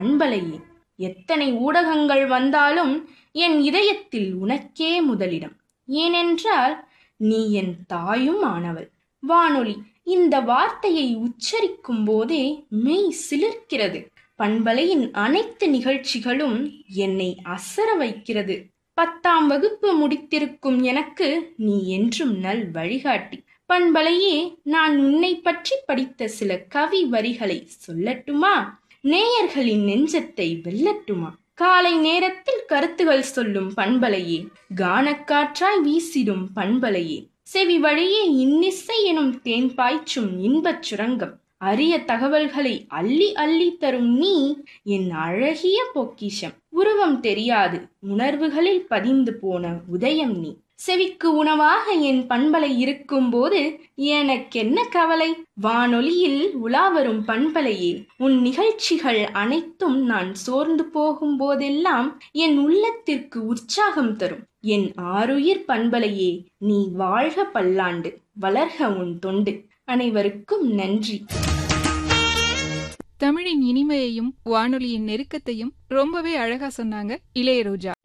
பண்பலையே எத்தனை ஊடகங்கள் வந்தாலும் என் இதயத்தில் உனக்கே முதலிடம் ஏனென்றால் நீ என் தாயும் ஆனவள் வானொலி இந்த வார்த்தையை உச்சரிக்கும் போதே மெய் சிலிர்க்கிறது பண்பலையின் அனைத்து நிகழ்ச்சிகளும் என்னை அசர வைக்கிறது பத்தாம் வகுப்பு முடித்திருக்கும் எனக்கு நீ என்றும் நல் வழிகாட்டி பண்பலையே நான் உன்னை பற்றி படித்த சில கவி வரிகளை சொல்லட்டுமா நேயர்களின் நெஞ்சத்தை வெல்லட்டுமா காலை நேரத்தில் கருத்துகள் சொல்லும் பண்பலையே கானக்காற்றாய் வீசிடும் பண்பலையே செவி வழியே இன்னிசை எனும் தேன் பாய்ச்சும் இன்பச் சுரங்கம் அரிய தகவல்களை அள்ளி அள்ளி தரும் நீ என் அழகிய பொக்கிஷம் உருவம் தெரியாது உணர்வுகளில் பதிந்து போன உதயம் நீ செவிக்கு உணவாக என் பண்பலை இருக்கும்போது எனக்கென்ன கவலை வானொலியில் உலாவரும் பண்பலையே உன் நிகழ்ச்சிகள் அனைத்தும் நான் சோர்ந்து போகும் போதெல்லாம் என் உள்ளத்திற்கு உற்சாகம் தரும் என் ஆருயிர் பண்பலையே நீ வாழ்க பல்லாண்டு வளர்க உன் தொண்டு அனைவருக்கும் நன்றி தமிழின் இனிமையையும் வானொலியின் நெருக்கத்தையும் ரொம்பவே அழகா சொன்னாங்க இளையரோஜா